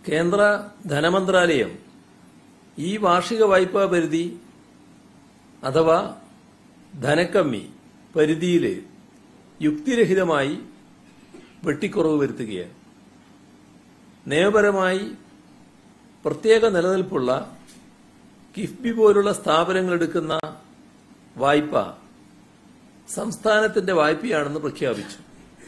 കേന്ദ്ര ധനമന്ത്രാലയം ഈ വാർഷിക വായ്പാ പരിധി അഥവാ ധനക്കമ്മി പരിധിയിൽ യുക്തിരഹിതമായി വെട്ടിക്കുറവ് വരുത്തുകയാണ് നിയമപരമായി പ്രത്യേക നിലനിൽപ്പുള്ള കിഫ്ബി പോലുള്ള സ്ഥാപനങ്ങൾ എടുക്കുന്ന വായ്പ സംസ്ഥാനത്തിന്റെ വായ്പയാണെന്ന് പ്രഖ്യാപിച്ചു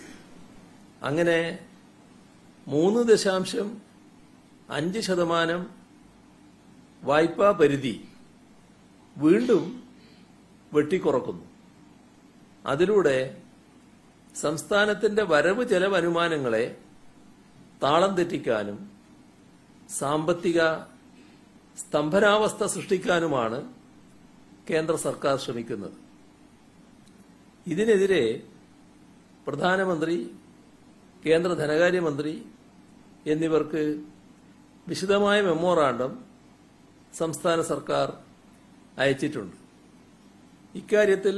അങ്ങനെ മൂന്ന് ദശാംശം അഞ്ച് ശതമാനം വായ്പാ പരിധി വീണ്ടും വെട്ടിക്കുറക്കുന്നു അതിലൂടെ സംസ്ഥാനത്തിന്റെ വരവ് ചെലവ് അനുമാനങ്ങളെ താളം തെറ്റിക്കാനും സാമ്പത്തിക സ്തംഭനാവസ്ഥ സൃഷ്ടിക്കാനുമാണ് കേന്ദ്ര സർക്കാർ ശ്രമിക്കുന്നത് ഇതിനെതിരെ പ്രധാനമന്ത്രി കേന്ദ്ര ധനകാര്യമന്ത്രി എന്നിവർക്ക് വിശദമായ മെമ്മോറാണ്ടം സംസ്ഥാന സർക്കാർ അയച്ചിട്ടുണ്ട് ഇക്കാര്യത്തിൽ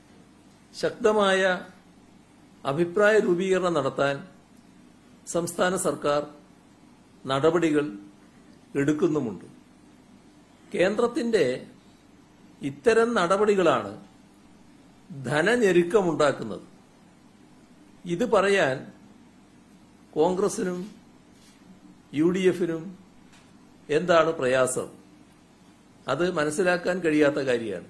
ശക്തമായ അഭിപ്രായ രൂപീകരണം നടത്താൻ സംസ്ഥാന സർക്കാർ നടപടികൾ എടുക്കുന്നുമുണ്ട് കേന്ദ്രത്തിന്റെ ഇത്തരം നടപടികളാണ് ധനഞെരുക്കമുണ്ടാക്കുന്നത് ഇത് പറയാൻ കോൺഗ്രസിനും യു ഡി എഫിനും എന്താണ് പ്രയാസം അത് മനസ്സിലാക്കാൻ കഴിയാത്ത കാര്യമാണ്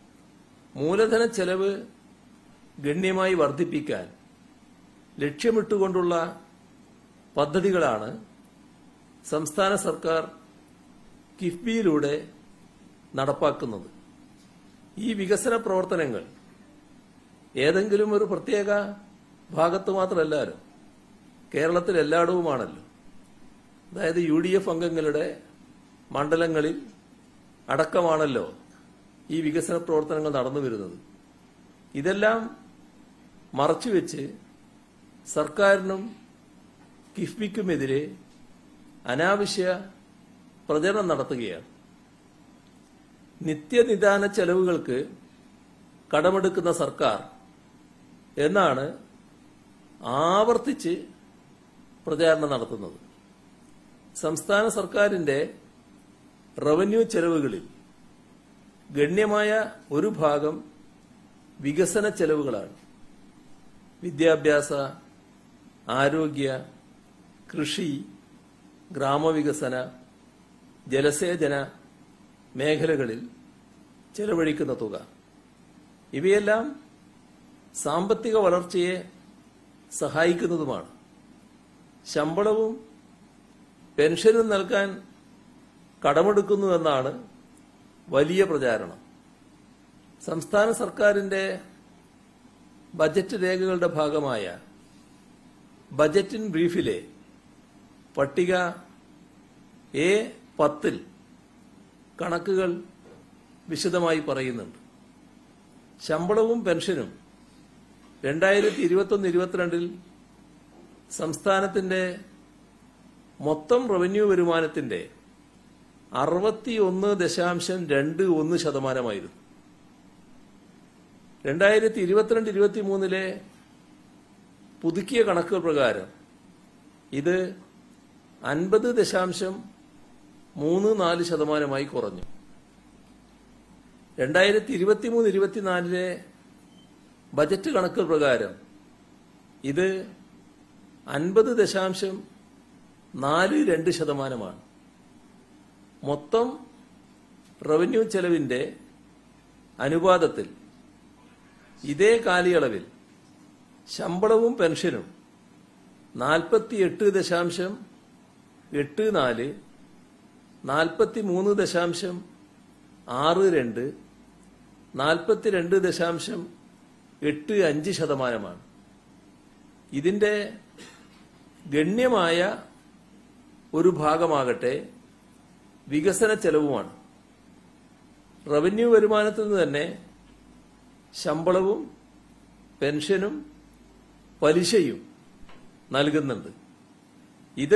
മൂലധന ചെലവ് ഗണ്യമായി വർദ്ധിപ്പിക്കാൻ ലക്ഷ്യമിട്ടുകൊണ്ടുള്ള പദ്ധതികളാണ് സംസ്ഥാന സർക്കാർ കിഫ്ബിയിലൂടെ നടപ്പാക്കുന്നത് ഈ വികസന പ്രവർത്തനങ്ങൾ ഏതെങ്കിലും ഒരു പ്രത്യേക ഭാഗത്ത് മാത്രമല്ലല്ലോ കേരളത്തിൽ എല്ലായിടവുമാണല്ലോ അതായത് യു ഡി എഫ് അംഗങ്ങളുടെ മണ്ഡലങ്ങളിൽ അടക്കമാണല്ലോ ഈ വികസന പ്രവർത്തനങ്ങൾ നടന്നു വരുന്നത് ഇതെല്ലാം മറച്ചുവെച്ച് സർക്കാരിനും കിഫ്ബിക്കുമെതിരെ അനാവശ്യ പ്രചരണം നടത്തുകയാണ് നിത്യനിദാന ചെലവുകൾക്ക് കടമെടുക്കുന്ന സർക്കാർ എന്നാണ് ആവർത്തിച്ച് പ്രചാരണം നടത്തുന്നത് സംസ്ഥാന സർക്കാരിന്റെ റവന്യൂ ചെലവുകളിൽ ഗണ്യമായ ഒരു ഭാഗം വികസന ചെലവുകളാണ് വിദ്യാഭ്യാസ ആരോഗ്യ കൃഷി ഗ്രാമവികസന ജലസേചന മേഖലകളിൽ ചെലവഴിക്കുന്ന തുക ഇവയെല്ലാം സാമ്പത്തിക വളർച്ചയെ സഹായിക്കുന്നതുമാണ് ശമ്പളവും പെൻഷനും നൽകാൻ കടമെടുക്കുന്നുവെന്നാണ് വലിയ പ്രചാരണം സംസ്ഥാന സർക്കാരിന്റെ ബജറ്റ് രേഖകളുടെ ഭാഗമായ ബജറ്റ് ഇൻ ബ്രീഫിലെ പട്ടിക എ പത്തിൽ കണക്കുകൾ വിശദമായി പറയുന്നുണ്ട് ശമ്പളവും പെൻഷനും രണ്ടായിരത്തി ഇരുപത്തൊന്ന് ഇരുപത്തിരണ്ടിൽ സംസ്ഥാനത്തിന്റെ മൊത്തം റവന്യൂ വരുമാനത്തിന്റെ അറുപത്തിയൊന്ന് ദശാംശം രണ്ട് ഒന്ന് ശതമാനമായിരുന്നു രണ്ടായിരത്തി ഇരുപത്തിരണ്ട് ഇരുപത്തി മൂന്നിലെ പുതുക്കിയ കണക്കുകൾ പ്രകാരം ഇത് അൻപത് ദശാംശം മൂന്ന് നാല് ശതമാനമായി കുറഞ്ഞു രണ്ടായിരത്തി ഇരുപത്തിമൂന്ന് ഇരുപത്തിനാലിലെ ബജറ്റ് കണക്കുകൾ പ്രകാരം ഇത് അൻപത് ദശാംശം നാല് രണ്ട് ശതമാനമാണ് മൊത്തം റവന്യൂ ചെലവിന്റെ അനുപാതത്തിൽ ഇതേ കാലയളവിൽ ശമ്പളവും പെൻഷനും നാൽപ്പത്തിയെട്ട് ദശാംശം എട്ട് നാല് നാൽപ്പത്തി മൂന്ന് ദശാംശം ആറ് രണ്ട് നാൽപ്പത്തിരണ്ട് ദശാംശം എട്ട് അഞ്ച് ശതമാനമാണ് ഇതിന്റെ ഗണ്യമായ ഒരു ഭാഗമാകട്ടെ വികസന ചെലവുമാണ് റവന്യൂ വരുമാനത്തിൽ നിന്ന് തന്നെ ശമ്പളവും പെൻഷനും പലിശയും നൽകുന്നുണ്ട് ഇത്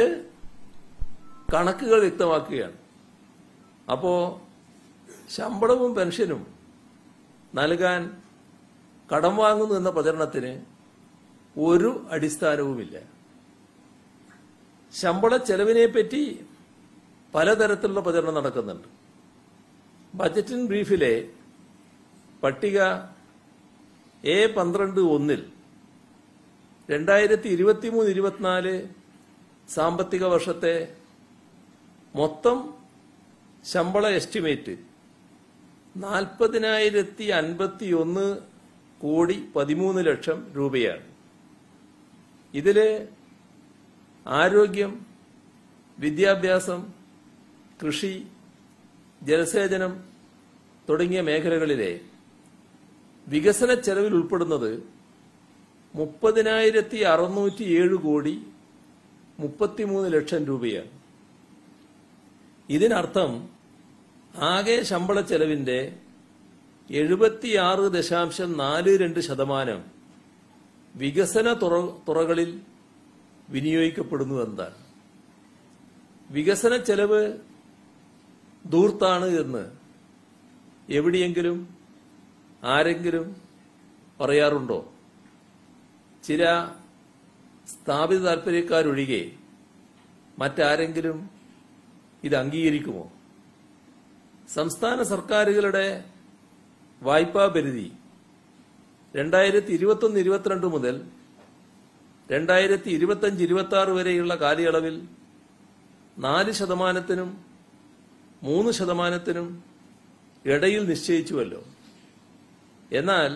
കണക്കുകൾ വ്യക്തമാക്കുകയാണ് അപ്പോ ശമ്പളവും പെൻഷനും നൽകാൻ കടം വാങ്ങുന്നു എന്ന പ്രചരണത്തിന് ഒരു അടിസ്ഥാനവുമില്ല ശമ്പള ചെലവിനെ പറ്റി പലതരത്തിലുള്ള പ്രചരണം നടക്കുന്നുണ്ട് ബജറ്റിൻ ബ്രീഫിലെ പട്ടിക എ പന്ത്രണ്ട് ഒന്നിൽ രണ്ടായിരത്തി ഇരുപത്തിമൂന്ന് ഇരുപത്തിനാല് സാമ്പത്തിക വർഷത്തെ മൊത്തം ശമ്പള എസ്റ്റിമേറ്റ് നാൽപ്പതിനായിരത്തി അൻപത്തി ഒന്ന് കോടി പതിമൂന്ന് ലക്ഷം രൂപയാണ് ഇതില് ആരോഗ്യം വിദ്യാഭ്യാസം കൃഷി ജലസേചനം തുടങ്ങിയ മേഖലകളിലെ വികസന ചെലവിൽ ഉൾപ്പെടുന്നത് മുപ്പതിനായിരത്തി അറുന്നൂറ്റി ഏഴ് കോടി മുപ്പത്തിമൂന്ന് ലക്ഷം രൂപയാണ് ഇതിനർത്ഥം ആകെ ശമ്പള ചെലവിന്റെ എഴുപത്തിയാറ് ദശാംശം നാല് രണ്ട് ശതമാനം വികസന തുറ- തുറകളിൽ വിനിയോഗിക്കപ്പെടുന്നു എന്നതാണ് വികസന ചെലവ് ദൂർത്താണ് എന്ന് എവിടെയെങ്കിലും ആരെങ്കിലും പറയാറുണ്ടോ ചില സ്ഥാപിത താൽപര്യക്കാരൊഴികെ മറ്റാരെങ്കിലും ഇത് അംഗീകരിക്കുമോ സംസ്ഥാന സർക്കാരുകളുടെ വായ്പാ പരിധി രണ്ടായിരത്തി ഇരുപത്തൊന്ന് ഇരുപത്തിരണ്ട് മുതൽ രണ്ടായിരത്തി ഇരുപത്തഞ്ച് ഇരുപത്തി ആറ് വരെയുള്ള കാലയളവിൽ നാല് ശതമാനത്തിനും മൂന്ന് ശതമാനത്തിനും ഇടയിൽ നിശ്ചയിച്ചുവല്ലോ എന്നാൽ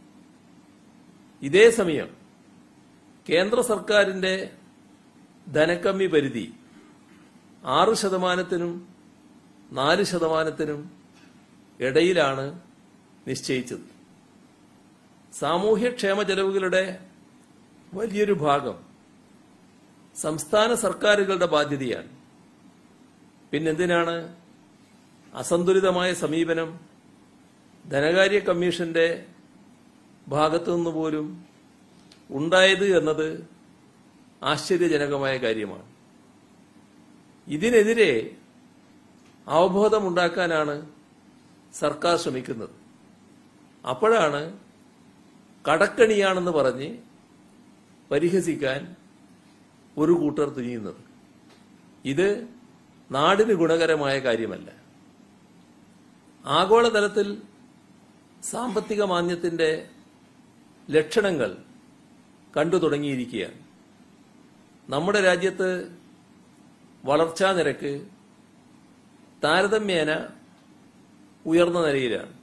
ഇതേ സമയം കേന്ദ്ര സർക്കാരിന്റെ ധനക്കമ്മി പരിധി ആറ് ശതമാനത്തിനും നാല് ശതമാനത്തിനും ഇടയിലാണ് നിശ്ചയിച്ചത് സാമൂഹ്യക്ഷേമ ചെലവുകളുടെ വലിയൊരു ഭാഗം സംസ്ഥാന സർക്കാരുകളുടെ ബാധ്യതയാണ് പിന്നെന്തിനാണ് അസന്തുലിതമായ സമീപനം ധനകാര്യ കമ്മീഷന്റെ ഭാഗത്തുനിന്ന് പോലും ഉണ്ടായത് എന്നത് ആശ്ചര്യജനകമായ കാര്യമാണ് ഇതിനെതിരെ അവബോധമുണ്ടാക്കാനാണ് സർക്കാർ ശ്രമിക്കുന്നത് അപ്പോഴാണ് കടക്കണിയാണെന്ന് പറഞ്ഞ് പരിഹസിക്കാൻ ഒരു കൂട്ടർ തുനിയുന്നത് ഇത് നാടിന് ഗുണകരമായ കാര്യമല്ല ആഗോളതലത്തിൽ സാമ്പത്തിക മാന്ദ്യത്തിന്റെ ലക്ഷണങ്ങൾ കണ്ടു തുടങ്ങിയിരിക്കുകയാണ് നമ്മുടെ രാജ്യത്ത് വളർച്ചാ നിരക്ക് താരതമ്യേന ഉയർന്ന നിലയിലാണ്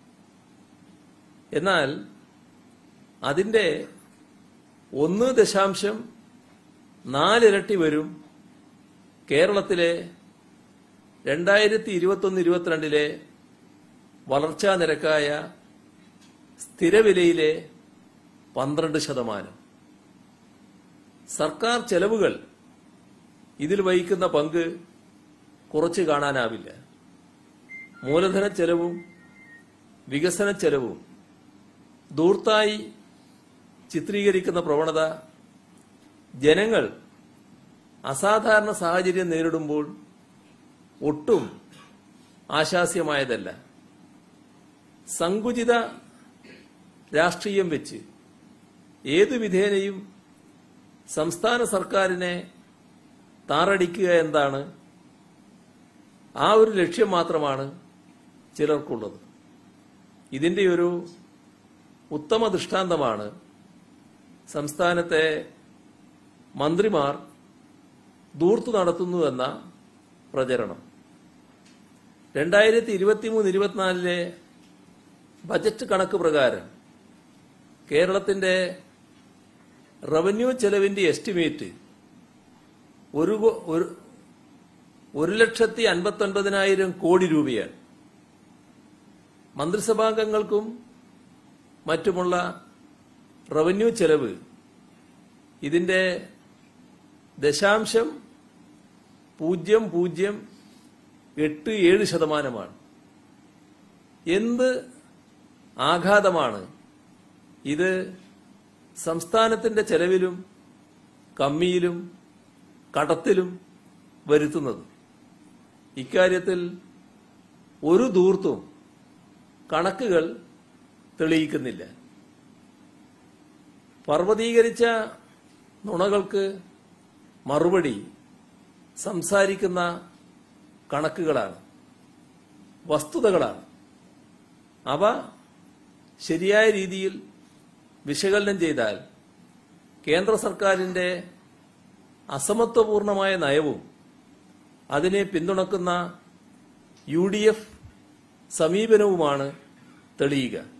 എന്നാൽ അതിന്റെ ഒന്ന് ദശാംശം നാലിരട്ടി വരും കേരളത്തിലെ രണ്ടായിരത്തി ഇരുപത്തൊന്ന് ഇരുപത്തിരണ്ടിലെ വളർച്ചാ നിരക്കായ സ്ഥിരവിലയിലെ പന്ത്രണ്ട് ശതമാനം സർക്കാർ ചെലവുകൾ ഇതിൽ വഹിക്കുന്ന പങ്ക് കുറച്ച് കാണാനാവില്ല മൂലധന ചെലവും വികസന ചെലവും ദൂർത്തായി ചിത്രീകരിക്കുന്ന പ്രവണത ജനങ്ങൾ അസാധാരണ സാഹചര്യം നേരിടുമ്പോൾ ഒട്ടും ആശാസ്യമായതല്ല സങ്കുചിത രാഷ്ട്രീയം വെച്ച് ഏതു വിധേനയും സംസ്ഥാന സർക്കാരിനെ താറടിക്കുക എന്താണ് ആ ഒരു ലക്ഷ്യം മാത്രമാണ് ചിലർക്കുള്ളത് ഇതിന്റെ ഒരു ഉത്തമ ദൃഷ്ടാന്തമാണ് സംസ്ഥാനത്തെ മന്ത്രിമാർ ദൂർത്തു നടത്തുന്നു എന്ന പ്രചരണം രണ്ടായിരത്തി ഇരുപത്തിമൂന്ന് ഇരുപത്തിനാലിലെ ബജറ്റ് കണക്ക് പ്രകാരം കേരളത്തിന്റെ റവന്യൂ ചെലവിന്റെ എസ്റ്റിമേറ്റ് ഒരു കോ- ഒരു ഒരു ലക്ഷത്തി അൻപത്തി ഒൻപതിനായിരം കോടി രൂപയാണ് മന്ത്രിസഭാംഗങ്ങൾക്കും മറ്റുമുള്ള റവന്യൂ ചെലവ് ഇതിന്റെ ദശാംശം പൂജ്യം പൂജ്യം എട്ട് ഏഴ് ശതമാനമാണ് എന്ത് ആഘാതമാണ് ഇത് സംസ്ഥാനത്തിന്റെ ചെലവിലും കമ്മിയിലും കടത്തിലും വരുത്തുന്നത് ഇക്കാര്യത്തിൽ ഒരു ദൂർത്തും കണക്കുകൾ തെളിയിക്കുന്നില്ല പർവ്വതീകരിച്ച നുണകൾക്ക് മറുപടി സംസാരിക്കുന്ന കണക്കുകളാണ് വസ്തുതകളാണ് അവ ശരിയായ രീതിയിൽ വിശകലനം ചെയ്താൽ കേന്ദ്ര സർക്കാരിന്റെ അസമത്വപൂർണമായ നയവും അതിനെ പിന്തുണക്കുന്ന യു ഡി എഫ് സമീപനവുമാണ് തെളിയുക